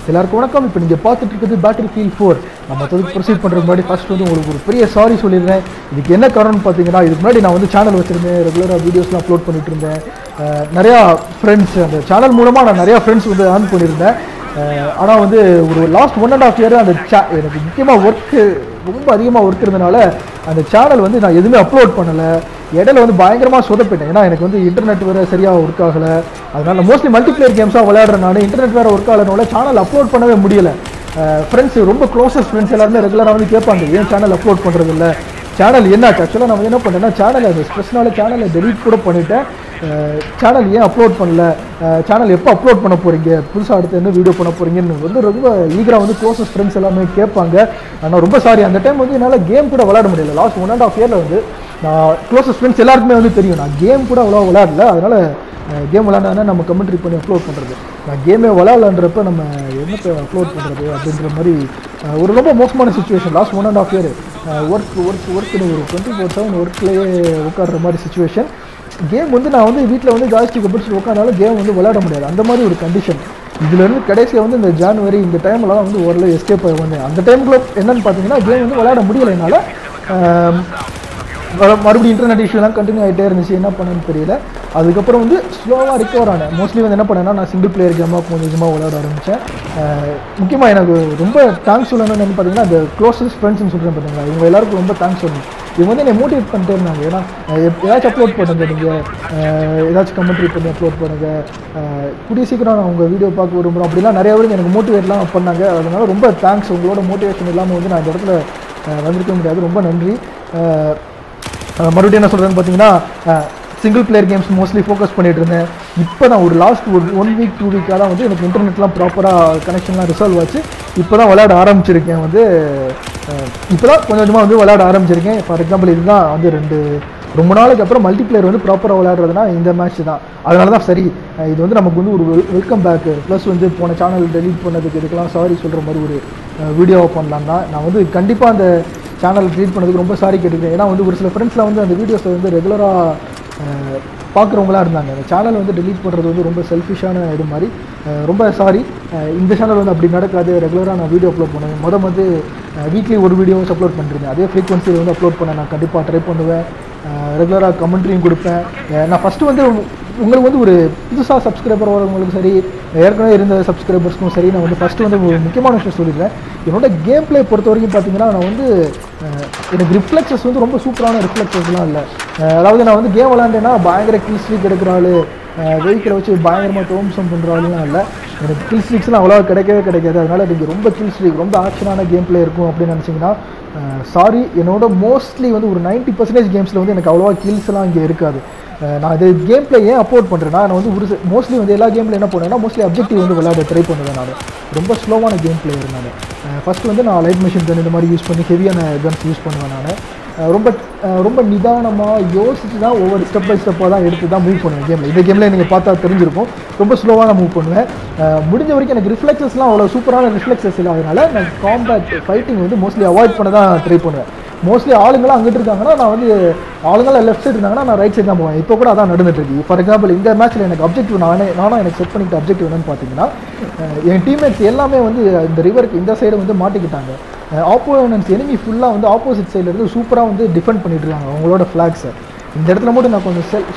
எல்லாருக்கும் வணக்கம் இப்போ நீங்கள் பார்த்துட்டு இருக்கிறது பேட்டில் ஃபீல் ஃபோர் நம்ம அதுக்கு ப்ரொசீட் பண்ணுறது முன்னாடி ஃபர்ஸ்ட் வந்து உங்களுக்கு ஒரு பெரிய சாரி சொல்லிடுறேன் இதுக்கு என்ன காரணம்னு பார்த்தீங்கன்னா இதுக்கு முன்னாடி நான் வந்து சேனல் வச்சிருந்தேன் ரெகுலராக வீடியோஸ்லாம் அப்லோட் பண்ணிட்டு இருந்தேன் அஹ் நிறையா ஃப்ரெண்ட்ஸ் அந்த சேனல் மூலமாக நான் நிறையா ஃப்ரெண்ட்ஸ் வந்து ஏர்ன் பண்ணியிருந்தேன் ஆனால் வந்து ஒரு last one and half year அந்த சே எனக்கு முக்கியமாக ஒர்க்கு ரொம்ப அதிகமாக ஒர்க் இருந்தனால அந்த சேனல் வந்து நான் எதுவுமே அப்லோட் பண்ணலை இடையில வந்து பயங்கரமாக சொதப்பிட்டேன் ஏன்னா எனக்கு வந்து இன்டர்நெட் வேறு சரியாக ஒர்க் ஆகலை அதனால மோஸ்ட்லி மல்டிப்ளேயர் கேம்ஸாக விளையாடுறேன் நான் இன்டர்நெட் வேறு ஒர்க் ஆகலனால சேனல் அப்லோட் பண்ணவே முடியல ஃப்ரெண்ட்ஸ் ரொம்ப க்ளோசஸ்ட் ஃப்ரெண்ட்ஸ் எல்லாருமே ரெகுலராக வந்து கேட்பாங்க ஏன் சேனல் அப்லோட் பண்ணுறது இல்லை சேனல் என்ன ஆக்சுவலாக நான் வந்து என்ன பண்ணேன்னா சேனல் அந்த ஸ்ட்ரெஸ்னால சேனலை டெலீட் கூட பண்ணிட்டேன் சேனல் ஏன் அப்லோட் பண்ணல சேனல் எப்போ அப்லோட் பண்ண போகிறீங்க புதுசாக அடுத்து என்ன வீடியோ பண்ண போகிறீங்கன்னு வந்து ரொம்ப ஈகராக வந்து க்ளோசஸ்ட் ஃப்ரெண்ட்ஸ் எல்லாமே கேட்பாங்க ஆனால் ரொம்ப சாரி அந்த டைம் வந்து என்னால் கேம் கூட விளையாட முடியல லாஸ்ட் ஒன் அண்ட் ஆஃப் இயரில் வந்து நான் க்ளோசஸ்ட் ஃப்ரெண்ட்ஸ் எல்லாருக்குமே வந்து தெரியும் நான் கேம் கூட அவ்வளோ விளையாடல அதனால் கேம் விளையாண்டா நம்ம கமெண்ட்ரி பண்ணி அப்லோட் பண்ணுறது நான் கேமே விளையாடலன்றப்ப நம்ம என்னத்தை அப்லோட் பண்ணுறது அப்படின்ற மாதிரி அஹ், ஒரு ரொம்ப மோசமான situation last one and half year work work ஒர்க்குன்னு ஒரு டுவெண்ட்டி ஃபோர் செவன் ஒர்க்லேயே உட்கார்ற மாதிரி சுச்சுவேஷன் கேம் வந்து நான் வந்து வீட்டில் வந்து ஜாஸ்டிக்கை பிடிச்சி உட்காந்தாலும் கேம் வந்து விளையாட முடியாது அந்த மாதிரி ஒரு கண்டிஷன் இதுலேருந்து கடைசியாக வந்து இந்த ஜான்வரி இந்த டைம்லாம் வந்து ஓரளவு எஸ்கேப் ஆகி வந்தேன் அந்த டைம்குள்ள என்னன்னு பார்த்தீங்கன்னா கேம் வந்து விளையாட முடியல என்னால் வர- மறுபடியும் இன்டர்நெட் இஷ்யூலாம் கண்டினியூ ஆகிட்டே இருந்துச்சு என்ன பண்ணேன்னு தெரியல அதுக்கப்புறம் வந்து ஸ்லோவாக ரிகவர் ஆனேன் மோஸ்ட்லி வந்து என்ன பண்ணேன்னா நான் சிங்கிள் பிளேயர் கேமாக கொஞ்சம் கொஞ்சமாக விளையாட ஆரம்பித்தேன் முக்கியமாக எனக்கு ரொம்ப தேங்க்ஸ் சொல்லணும்னு என்ன பார்த்தீங்கன்னா அந்த க்ளோசஸ்ட் ஃப்ரெண்ட்ஸ்னு சொல்கிறேன் பார்த்தீங்களா இவங்க எல்லாருக்கும் ரொம்ப தேங்க்ஸ் சொல்லணும் இவங்க வந்து என்னை மோட்டிவேட் பண்ணிட்டே இருந்தாங்க ஏன்னா அஹ், எப்- ஏதாச்சும் அப்லோட் பண்ணுங்க நீங்கள் ஏதாச்சும் கமெண்ட்ரி பண்ணி அப்லோட் பண்ணுங்க அஹ், கூடிய சீக்கிரம் நான் உங்கள் வீடியோ பார்க்க விரும்புகிறோம் அப்படிலாம் நிறைய பேர் எனக்கு மோட்டிவேட்லாம் பண்ணாங்க அதனால ரொம்ப தேங்க்ஸ் உங்களோட மோட்டிவேஷன் இல்லாமல் வந்து நான் இந்த இடத்துல அஹ், வந்திருக்க முடியாது ரொம்ப நன்றி அஹ், அஹ் மறுபடியும் என்ன சொல்கிறேன்னு பார்த்தீங்கன்னா single player games mostly focus பண்ணிட்டு இருந்தேன் இப்போ தான் ஒரு லாஸ்ட் ஒரு ஒன் வீக் டூ வீக்காக தான் வந்து எனக்கு இன்டர்நெட்லாம் ப்ராப்பராக கனெக்ஷன்லாம் ரிசால்வ் ஆச்சு இப்போ தான் விளையாட ஆரம்பிச்சிருக்கேன் வந்து இப்போ தான் கொஞ்சம் கொஞ்சமாக வந்து விளையாட ஆரம்பிச்சிருக்கேன் ஃபார் எக்ஸாம்பிள் இதுதான் வந்து ரெண்டு ரொம்ப நாளைக்கு அப்புறம் மல்டிப்ளேயர் வந்து ப்ராப்பராக விளையாடுறதுனா இந்த மேட்ச் தான் அதனால தான் சரி அஹ் இது வந்து நமக்கு வந்து ஒரு வெல்கம் பேக் ப்ளஸ் வந்து போன சேனல் டெலீட் பண்ணதுக்கு இதுக்கெல்லாம் சாரி சொல்கிற மாதிரி ஒரு வீடியோவை பண்ணலாம் தான் நான் வந்து கண்டிப்பாக அந்த சேனல் ட்ரீட் பண்ணதுக்கு ரொம்ப சாரி கேட்டுக்கிறேன் ஏன்னா வந்து ஒரு சில ஃப்ரெண்ட்ஸ்லாம் வந்து அந்த வீடியோஸை வந்து ரெகுலராக பார்க்குறவங்களா இருந்தாங்க அந்த சேனல் வந்து delete பண்ணுறது வந்து ரொம்ப செல்ஃபிஷான இது மாதிரி அஹ் ரொம்ப சாரி இந்த சேனல் வந்து அப்படி நடக்காது ரெகுலராக நான் வீடியோ அப்லோட் பண்ணுவேன் முத வந்து வீக்லி ஒரு வீடியோஸ் அப்லோட் பண்ணிருந்தேன் அதே ஃப்ரீக்வன்சியில் வந்து அப்லோட் பண்ண நான் கண்டிப்பாக ட்ரை பண்ணுவேன் ரெகுலராக கமெண்ட்ரியும் கொடுப்பேன் அஹ் நான் ஃபஸ்ட்டு வந்து உங்களுக்கு வந்து ஒரு புதுசாக சப்ஸ்கிரைபர் வரவங்களுக்கும் சரி ஏற்கனவே இருந்த சப்ஸ்கிரைபர்ஸ்க்கும் சரி நான் வந்து ஃபஸ்ட்டு வந்து ஒரு முக்கியமான விஷயம் சொல்லிடுறேன் என்னோட கேம் ப்ளே பொறுத்த வரைக்கும் பார்த்தீங்கன்னா நான் வந்து அஹ், எனக்கு ரிஃப்ளெக்ஸஸ் வந்து ரொம்ப சூப்பரான ரிஃப்ளெக்ஸஸ்லாம் இல்லை அதாவது நான் வந்து கேம் விளாண்டேன்னா பயங்கர கில் ஸ்ட்ரீக் எடுக்கிற ஆள் வெஹிக்கிளை வச்சு பயங்கரமாக தோம்சம் பண்ணுற ஆளுலாம் இல்லை எனக்கு கில் ஸ்ட்ரீக்ஸ்லாம் அவ்வளோ கிடைக்கவே கிடைக்காது அதனால் நீங்கள் ரொம்ப கில் ஸ்ட்ரீக் ரொம்ப ஆக்ஷனான கேம் ப்ளே இருக்கும் அப்படின்னு நினச்சிங்கன்னா சாரி என்னோட மோஸ்ட்லி வந்து ஒரு 90% பர்சன்டேஜ் கேம்ஸில் வந்து எனக்கு அவ்வளோவா கில்ஸ்லாம் இங்கே இருக்காது அஹ் நான் இது கேம் ப்ளே ஏன் அப்லோட் பண்ணுறேன்னா நான் வந்து ஒரு மோஸ்ட்லி வந்து எல்லா கேம்ல என்ன பண்ணுவேன்னா மோஸ்ட்லி அப்ஜெக்டிவ் வந்து விளையாட ட்ரை பண்ணுவேன் நான் ரொம்ப ஸ்லோவான கேம் பிளேயர் நான் ஃபஸ்ட்டு வந்து நான் லைட் மிஷின் கன் இந்த மாதிரி யூஸ் பண்ணி ஹெவியான கன்ஸ் யூஸ் பண்ணுவேன் நான் ரொம்ப அஹ் ரொம்ப நிதானமாக யோசிச்சு தான் ஒவ்வொரு ஸ்டெப் பை ஸ்டெப்பாக தான் எடுத்து தான் மூவ் பண்ணுவேன் கேமில் இந்த கேமில் நீங்கள் பார்த்தா தெரிஞ்சிருக்கும் ரொம்ப ஸ்லோவாக நான் மூவ் பண்ணுவேன் அஹ் முடிஞ்ச வரைக்கும் எனக்கு ரிஃப்ளெக்ஸஸ்லாம் அவ்வளோ சூப்பரான ரிஃப்ளெக்ஸஸ் இல்லாதனால நான் காம்பேட் ஃபைட்டிங் வந்து மோஸ்ட்லி அவாய்ட் பண்ண தான் ட்ரை பண்ணுவேன் மோஸ்ட்லி ஆளுங்களாம் அங்கிட்டு இருக்காங்கன்னா நான் வந்து ஆளுங்களாம் லெஃப்ட் சைடு இருந்தாங்கன்னா நான் ரைட் சைடு தான் போவேன் இப்போ கூட அதான் நடந்துட்டு இருக்கு ஃபார் எக்ஸாம்பிள் இந்த மேட்ச்சில் எனக்கு அப்ஜெக்டிவ் நானே நானும் எனக்கு செட் பண்ணிக்கிட்ட அப்ஜெக்டிவ் என்னன்னு பார்த்தீங்கன்னா அஹ் என் டீம்மேட்ஸ் எல்லாமே வந்து இந்த ரிவருக்கு இந்த சைடு வந்து மாட்டிக்கிட்டாங்க ஆப்போனன்ஸ் enemy ஃபுல்லாக வந்து ஆப்போசிட் சைடில் இருந்து சூப்பராக வந்து டிஃபெண்ட் பண்ணிட்டு இருக்காங்க அவங்களோட ஃப்ளாக்ஸை இந்த இடத்துல மட்டும் நான் கொஞ்சம் செல்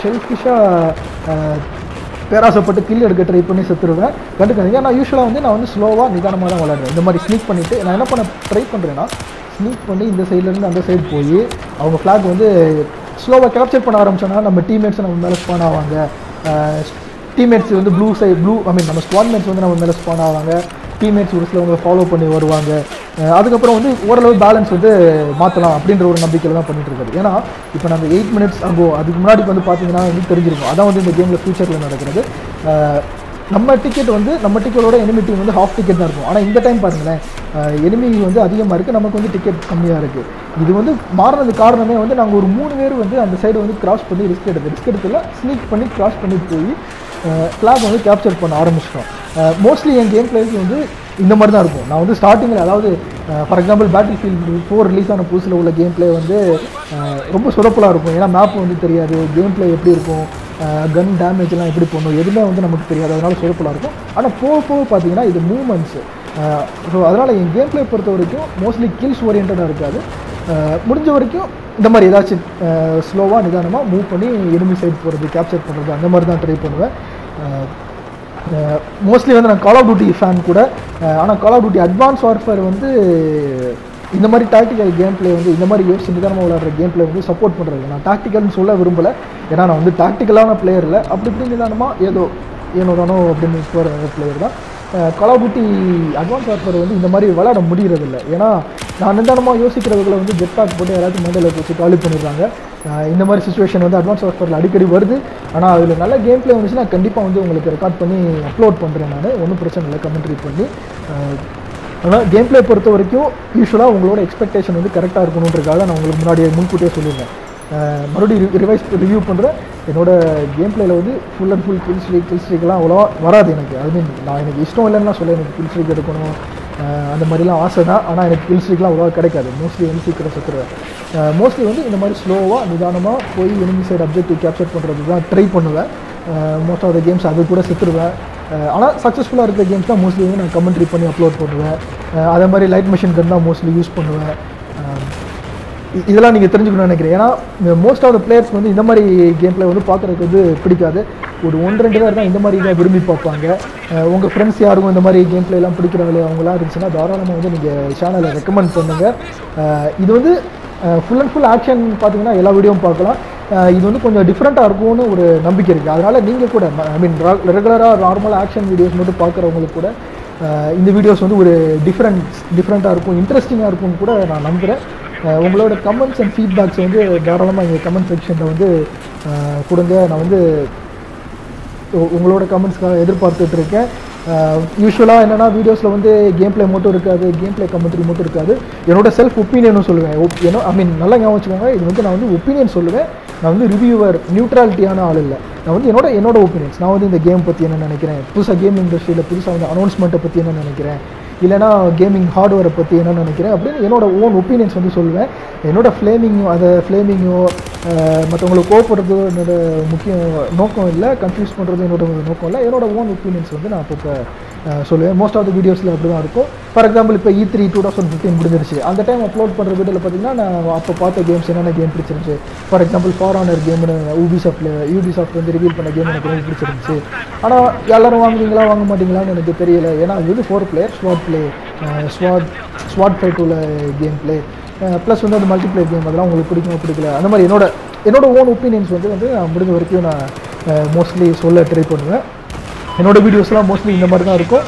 ஷெல்ஃபிஷாக பேராசைப்பட்டு கில் எடுக்க ட்ரை பண்ணி செத்துருவேன் கண்டுக்காதீங்க நான் யூஸ்வலாக வந்து நான் வந்து ஸ்லோவாக நிதானமாக தான் விளையாடுவேன் இந்த மாதிரி ஸ்னீக் பண்ணிவிட்டு நான் என்ன பண்ண ட்ரை பண்ணுறேன்னா ஸ்னீக் பண்ணி இந்த சைட்லேருந்து அந்த சைடு போய் அவங்க ஃப்ளாக் வந்து ஸ்லோவாக கேப்சர் பண்ண ஆரம்பிச்சோன்னா நம்ம டீம்மேட்ஸ் நம்ம மேலே ஸ்பான் ஆவாங்க டீம்மேட்ஸ் வந்து blue side blue I mean நம்ம ஸ்குவாட் மேட்ஸ் வந்து நம்ம மேலே ஸ்பான் ஆவாங்க டீம்மேட்ஸ் ஒரு சிலவங்க ஃபாலோ பண்ணி வருவாங்க அஹ் அதுக்கப்புறம் வந்து ஓரளவு பேலன்ஸ் வந்து மாற்றலாம் அப்படின்ற ஒரு நம்பிக்கையில் தான் பண்ணிட்டு இருக்காரு ஏன்னா இப்போ நம்ம எயிட் மினிட்ஸ் ஆகோ அதுக்கு முன்னாடி வந்து பார்த்தீங்கன்னா வந்து தெரிஞ்சிருக்கும் அதான் வந்து இந்த கேமில் ஃபியூச்சரில் நடக்கிறது அஹ் நம்ம டிக்கெட் வந்து நம்ம டிக்கெட்டோட enemy டீம் வந்து ஹாஃப் டிக்கெட் தான் இருக்கும் ஆனால் இந்த டைம் பாருங்களேன் எனிமி வந்து அதிகமாக இருக்குது நமக்கு வந்து டிக்கெட் கம்மியாக இருக்குது இது வந்து மாறினது காரணமே வந்து நாங்கள் ஒரு மூணு பேர் வந்து அந்த சைடு வந்து கிராஸ் பண்ணி ரிஸ்க் எடுத்து ரிஸ்க் எடுத்துல ஸ்னீக் பண்ணி கிராஸ் பண்ணி போய் ஃப்ளாக் வந்து கேப்சர் பண்ண ஆரம்பிச்சிட்டோம் மோஸ்ட்லி என் கேம் பிளேஸ் வந்து இந்த மாதிரி தான் இருக்கும் நான் வந்து ஸ்டார்டிங்கில் அதாவது for example Battlefield four release ஆன புதுசில் உள்ள கேம் பிளே வந்து அஹ், ரொம்ப சொதப்பலாக இருக்கும் ஏன்னா மேப் வந்து தெரியாது கேம் பிளே எப்படி இருக்கும் கன் டேமேஜ்லாம் எப்படி பண்ணும் எதுவுமே வந்து நமக்கு தெரியாது அதனால சொதப்பலாக இருக்கும் ஆனால் போக போக பார்த்தீங்கன்னா இது மூமெண்ட்ஸ் ஸோ அதனால் என் கேம் ப்ளே பொறுத்த வரைக்கும் மோஸ்ட்லி கில்ஸ் ஓரியன்டாக இருக்காது அஹ் முடிஞ்ச வரைக்கும் இந்த மாதிரி ஏதாச்சும் ஸ்லோவாக நிதானமாக மூவ் பண்ணி எனிமி சைட் போகிறது கேப்சர் பண்ணுறது அந்த மாதிரி தான் ட்ரை பண்ணுவேன் மோஸ்ட்லி வந்து நான் கால் ஆஃப் டியூட்டி ஃபேன் கூட ஆனால் Call of Duty Advanced Warfare வந்து இந்த மாதிரி டாக்டிக்கல் கேம் ப்ளே வந்து இந்த மாதிரி யோசிச்சு நிதானமாக விளையாடுற கேம் ப்ளே வந்து சப்போர்ட் பண்ணுறது நான் டாக்டிக்கல்னு சொல்ல விரும்பலை ஏன்னா நான் வந்து டாக்டிக்கலான பிளேயர் இல்லை அப்படி இப்படி நிதானமாக ஏதோ ஏனோ தானோ அப்படின்னு போகிற பிளேயர் தான் Call of Duty Advanced Warfare வந்து இந்த மாதிரி விளையாட முடியறதில்ல ஏன்னா நான் நிதானமாக யோசிக்கிறதுக்குள்ள வந்து ஜெட் பேக் போட்டு யாராச்சும் மண்டல வச்சு காலி பண்ணிடுறாங்க அஹ் இந்த மாதிரி சுச்சுவேஷன் வந்து அட்வான்ஸ் வார்ஃபேரில் அடிக்கடி வருது ஆனால் அதில் நல்ல கேம் ப்ளே வந்துச்சுன்னா கண்டிப்பாக வந்து உங்களுக்கு ரெக்கார்ட் பண்ணி அப்லோட் பண்ணுறேன் நான் ஒன்றும் பிரச்சனை இல்லை கமெண்ட்ரி பண்ணி அஹ் ஆனால் கேம் ப்ளே பொறுத்த வரைக்கும் யூஸ்வலாக உங்களோட எக்ஸ்பெக்டேஷன் வந்து கரெக்டாக இருக்கணுன்றதுக்காக நான் உங்களுக்கு முன்னாடியே முன்கூட்டியே சொல்லியிருந்தேன் அஹ் மறுபடியும் ரிவைஸ் ரிவ்யூ பண்ணுறேன் என்னோட கேம் பிளேல வந்து full and full kill streak kill ஸ்ட்ரீக்லாம் அவ்வளோவா வராது எனக்கு ஐ மீன் நான் எனக்கு இஷ்டம் இல்லைன்னா சொல்ல எனக்கு கில் ஸ்ட்ரீக் எடுக்கணும் அஹ் அந்த மாதிரிலாம் ஆசை தான் ஆனால் எனக்கு கில் ஸ்ட்ரீக்லாம் அவ்வளோவா கிடைக்காது மோஸ்ட்லி வந்து சீக்கிரம் செத்துருவேன் மோஸ்ட்லி வந்து இந்த மாதிரி ஸ்லோவாக நிதானமாக போய் எனிமி சைடு அப்ஜெக்டிவ் கேப்சர் பண்ணுறது தான் ட்ரை பண்ணுவேன் மோஸ்ட் ஆஃப் த கேம்ஸ் அது கூட செத்துருவேன் ஆனால் சக்ஸஸ்ஃபுல்லாக இருக்கிற கேம்ஸ் தான் மோஸ்ட்லி வந்து நான் கமெண்ட்ரி பண்ணி அப்லோட் பண்ணுவேன் அஹ் அதே மாதிரி லைட் மிஷின் கன் தான் மோஸ்ட்லி யூஸ் பண்ணுவேன் அஹ் இ- இதெல்லாம் நீங்கள் தெரிஞ்சுக்கணும்னு நினைக்கிறேன் ஏன்னா மோஸ்ட் ஆஃப் த பிளேயர்ஸ் வந்து இந்த மாதிரி கேம் பிளே வந்து பார்க்குறதுக்கு வந்து பிடிக்காது ஒரு ஒன்று ரெண்டு பேர் தான் இந்த மாதிரி தான் விரும்பி பார்ப்பாங்க உங்கள் ஃப்ரெண்ட்ஸ் யாருக்கும் இந்த மாதிரி கேம் பிளேலாம் பிடிக்கிறவங்களே அவங்களாம் இருந்துச்சுன்னா தாராளமாக வந்து நீங்கள் சேனலை ரெக்கமெண்ட் பண்ணுங்கள் இது வந்து ஃபுல் அண்ட் ஃபுல் ஆக்ஷன் பார்த்தீங்கன்னா எல்லா வீடியோவும் பார்க்கலாம் அஹ் இது வந்து கொஞ்சம் டிஃப்ரெண்ட்டாக இருக்கும்னு ஒரு நம்பிக்கை இருக்குது அதனால் நீங்கள் கூட ஐ மீன் ரெகுலராக நார்மல் ஆக்ஷன் வீடியோஸ் மட்டும் பார்க்குறவங்களுக்கு கூட அஹ் இந்த வீடியோஸ் வந்து ஒரு டிஃப்ரெண்ட் டிஃப்ரெண்ட்டாக இருக்கும் இன்ட்ரெஸ்டிங்காக இருக்கும்னு கூட நான் நம்புகிறேன் அஹ் உங்களோட கமெண்ட்ஸ் அண்ட் ஃபீட்பேக்ஸ் வந்து தாராளமாக எங்கள் கமெண்ட் செக்ஷனில் வந்து அஹ் கொடுங்க நான் வந்து உ- உங்களோட கமெண்ட்ஸ்க்காக எதிர்பார்த்துட்டு இருக்கேன் யூஸ்வலாக என்னென்னா வீடியோஸில் வந்து கேம் ப்ளே மட்டும் இருக்காது கேம் ப்ளே கமெண்ட்ரி மட்டும் இருக்காது என்னோட செல்ஃப் ஒப்பீனியனும் சொல்லுவேன் ஒப் ஏன்னோ ஐ மீன் நல்லா ஞாபகம் வச்சுக்கோங்க இது வந்து நான் வந்து ஒப்பீனியன் சொல்லுவேன் நான் வந்து ரிவ்யூவர் நியூட்ராலிட்டியான ஆள் இல்லை நான் வந்து என்னோட என்னோட ஒப்பீனியன்ஸ் நான் வந்து இந்த கேம் பற்றி என்ன நினைக்கிறேன் புதுசாக கேம் இண்டஸ்ட்ரியில் புதுசாக வந்து அனௌன்ஸ்மெண்ட்டை பற்றி என்ன நினைக்கிறேன் இல்லைனா கேமிங் ஹார்ட்வேரை பற்றி என்ன நினைக்கிறேன் அப்படின்னு என்னோட ஓன் ஒப்பீனியன்ஸ் வந்து சொல்லுவேன் என்னோட ஃப்ளேமிங்கோ அதை ஃப்ளேமிங்கோ மற்றவங்களுக்கு கோவப்படுறது என்னோட முக்கிய நோக்கம் இல்லை கன்ஃபியூஸ் பண்ணுறது என்னோட நோக்கம் இல்லை என்னோட ஓன் ஒப்பீனியன்ஸ் வந்து நான் அப்பப்போ அஹ், சொல்லுவேன் மோஸ்ட் ஆஃப் த வீடியோஸில் அப்படி தான் இருக்கும் ஃபார் எக்ஸாம்பிள் இப்போ E three two thousand fifteen முடிஞ்சிருச்சு அந்த டைம் அப்லோட் பண்ணுற வீடியோவில் பார்த்தீங்கன்னா நான் அப்போ பார்த்த கேம்ஸ் என்னென்ன கேம் பிடிச்சிருந்துச்சு ஃபார் எக்ஸாம்பிள் ஃபார் ஆனர் கேம்னு யூபி சாஃப்ட்டில் யூபி சாஃப்ட் வந்து ரிவீல் பண்ண கேம் எனக்கு ரொம்ப பிடிச்சிருந்துச்சு ஆனால் எல்லாரும் வாங்குவீங்களா வாங்க மாட்டீங்களான்னு எனக்கு தெரியல ஏன்னா அது வந்து four player squad play squad squad fight உள்ள கேம் பிளே ப்ளஸ் வந்து அந்த மல்டிப்ளேயர் கேம் அதெல்லாம் உங்களுக்கு பிடிக்குமா பிடிக்கல அந்த மாதிரி என்னோட என்னோட ஓன் ஒப்பீனியன்ஸ் வந்து வந்து நான் முடிஞ்ச வரைக்கும் நான் மோஸ்ட்லி சொல்ல ட்ரை பண்ணுவேன் என்னோட வீடியோஸ்லாம் மோஸ்ட்லி இந்த மாதிரி தான் இருக்கும்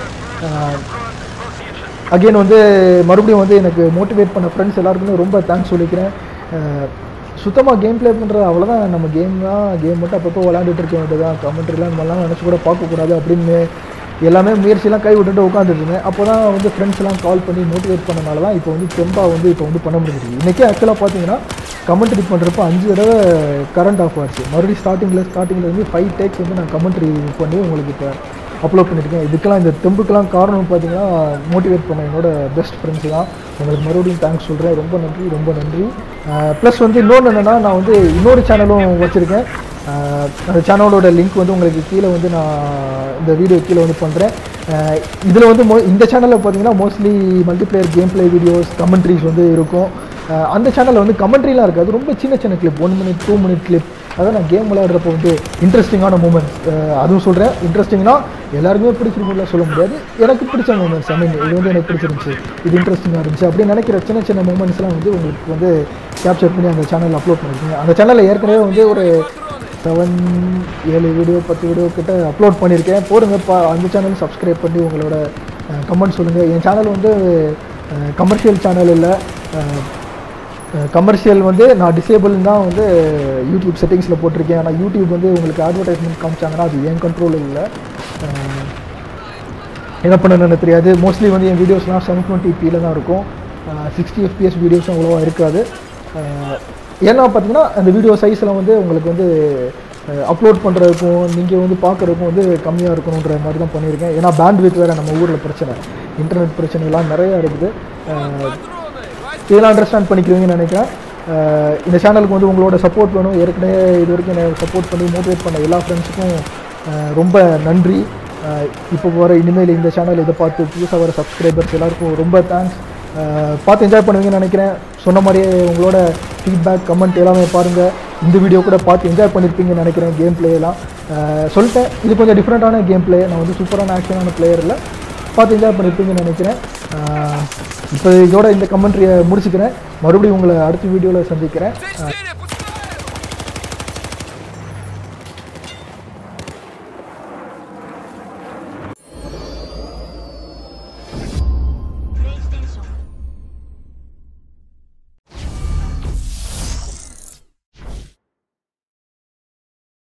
அகைன் வந்து மறுபடியும் வந்து எனக்கு மோட்டிவேட் பண்ண ஃப்ரெண்ட்ஸ் எல்லாருக்குமே ரொம்ப தேங்க்ஸ் சொல்லிக்கிறேன் சுத்தமாக கேம் ப்ளே பண்ணுறது அவ்வளோதான் நம்ம கேம் தான் கேம் மட்டும் அப்பப்போ விளாண்டுட்டு இருக்க வேண்டியதான் கமெண்ட்ரிலாம் இந்த மாதிரிலாம் நினச்சி கூட பார்க்கக்கூடாது அப்படின்னு எல்லாமே முயற்சியெல்லாம் கை விட்டுட்டு உட்காந்துட்டு இருந்தேன் அப்போ தான் வந்து ஃப்ரெண்ட்ஸ் எல்லாம் கால் பண்ணி மோட்டிவேட் பண்ணனால தான் இப்போ வந்து தெம்பா வந்து இப்போ வந்து பண்ண முடிஞ்சிருக்கு இன்றைக்கி ஆக்சுவலாக பார்த்தீங்கன்னா கமெண்ட்ரி பண்ணுறப்ப அஞ்சு தடவை கரண்ட் ஆஃப் ஆச்சு மறுபடியும் ஸ்டார்டிங்கில் ஸ்டார்டிங்கில் இருந்து ஃபைவ் டேக்ஸ் வந்து நான் கமெண்ட்ரி பண்ணி உங்களுக்கு இப்போ அப்லோட் பண்ணியிருக்கேன் இதுக்கெல்லாம் இந்த தெம்புக்கெல்லாம் காரணம் பார்த்தீங்கன்னா மோட்டிவேட் பண்ண என்னோட பெஸ்ட் ஃப்ரெண்ட்ஸ் தான் உங்களுக்கு மறுபடியும் தேங்க்ஸ் சொல்கிறேன் ரொம்ப நன்றி ரொம்ப நன்றி ப்ளஸ் வந்து இன்னொன்று என்னென்னா நான் வந்து இன்னொரு சேனலும் வச்சுருக்கேன் அந்த சேனலோட லிங்க் வந்து உங்களுக்கு கீழே வந்து நான் இந்த வீடியோ கீழே வந்து பண்ணுறேன் இதில் வந்து மோ இந்த சேனலில் பார்த்தீங்கன்னா mostly multiplayer game play videos commentaries வந்து இருக்கும் அஹ் அந்த சேனலில் வந்து கமெண்ட்ரிலாம் இருக்காது ரொம்ப சின்ன சின்ன clip one minute two minute clip அதான் நான் கேம் விளையாடுறப்போ வந்து இன்ட்ரெஸ்டிங்கான மூமெண்ட்ஸ் அதுவும் சொல்கிறேன் இன்ட்ரெஸ்டிங்னா எல்லாருக்குமே பிடிச்சிருக்கும்ல சொல்ல முடியாது எனக்கு பிடிச்ச மூமெண்ட்ஸ் ஐ மீன் இது வந்து எனக்கு பிடிச்சிருந்துச்சு இது இன்ட்ரெஸ்டிங்காக இருந்துச்சு அப்படின்னு நினைக்கிற சின்ன சின்ன மூமெண்ட்ஸ்லாம் வந்து உங்களுக்கு வந்து கேப்சர் பண்ணி அந்த சேனலில் அப்லோட் பண்ணியிருக்கீங்க அந்த சேனலில் ஏற்கனவே வந்து ஒரு செவன் ஏழு வீடியோ பத்து வீடியோ கிட்ட அப்லோட் பண்ணியிருக்கேன் போடுங்க பா அந்த சேனல் சப்ஸ்கிரைப் பண்ணி உங்களோட கமெண்ட் சொல்லுங்கள் என் சேனல் வந்து கமர்ஷியல் சேனல் இல்லை கமர்ஷியல் வந்து நான் டிசேபிள் தான் வந்து யூடியூப் செட்டிங்ஸில் போட்டிருக்கேன் ஆனால் யூடியூப் வந்து உங்களுக்கு அட்வர்டைஸ்மெண்ட் காமிச்சாங்கன்னா அது என் கண்ட்ரோலில் இல்லை அஹ், என்ன பண்ணணும்னு தெரியாது மோஸ்ட்லி வந்து என் வீடியோஸ்லாம் செவன் டுவெண்ட்டி பியில் தான் இருக்கும் சிக்ஸ்டி எஃப்பிஎஸ் வீடியோஸும் அவ்வளோவா இருக்காது அஹ், ஏன்னா பார்த்தீங்கன்னா அந்த வீடியோ சைஸில் வந்து உங்களுக்கு வந்து அப்லோட் பண்ணுறதுக்கும் நீங்கள் வந்து பார்க்குறதுக்கும் வந்து கம்மியாக இருக்கணுன்ற மாதிரி தான் பண்ணியிருக்கேன் ஏன்னா பேண்ட் வித் வேறு நம்ம ஊரில் பிரச்சனை இன்டர்நெட் பிரச்சனைலாம் நிறையா இருக்குது அஹ், இதெல்லாம் அண்டர்ஸ்டாண்ட் பண்ணிக்கிறீங்கன்னு நினைக்கிறேன் அஹ் இந்த சேனலுக்கு வந்து உங்களோட சப்போர்ட் வேணும் ஏற்கனவே இது வரைக்கும் என்னை சப்போர்ட் பண்ணி மோட்டிவேட் பண்ண எல்லா ஃப்ரெண்ட்ஸுக்கும் ரொம்ப நன்றி இப்போ வர இனிமேல் இந்த சேனல் இதை பார்த்து புதுசாக வர சப்ஸ்கிரைபர்ஸ் எல்லாருக்கும் ரொம்ப தேங்க்ஸ் பார்த்து என்ஜாய் பண்ணுவீங்கன்னு நினைக்கிறேன் சொன்ன மாதிரியே உங்களோட ஃபீட்பேக் கமெண்ட் எல்லாமே பாருங்கள் இந்த வீடியோ கூட பார்த்து என்ஜாய் பண்ணியிருப்பீங்கன்னு நினைக்கிறேன் கேம் எல்லாம் அஹ் சொல்லிட்டேன் இது கொஞ்சம் டிஃப்ரெண்ட்டான கேம் பிளே நான் வந்து சூப்பரான ஆக்ஷனான பிளேயர் இல்லை பார்த்து என்ஜாய் பண்ணியிருப்பீங்கன்னு நினைக்கிறேன் அஹ் இப்போ இதோட இந்த கமெண்ட்ரியை முடிச்சுக்கிறேன் மறுபடியும் உங்களை அடுத்த வீடியோவில் சந்திக்கிறேன் They did it,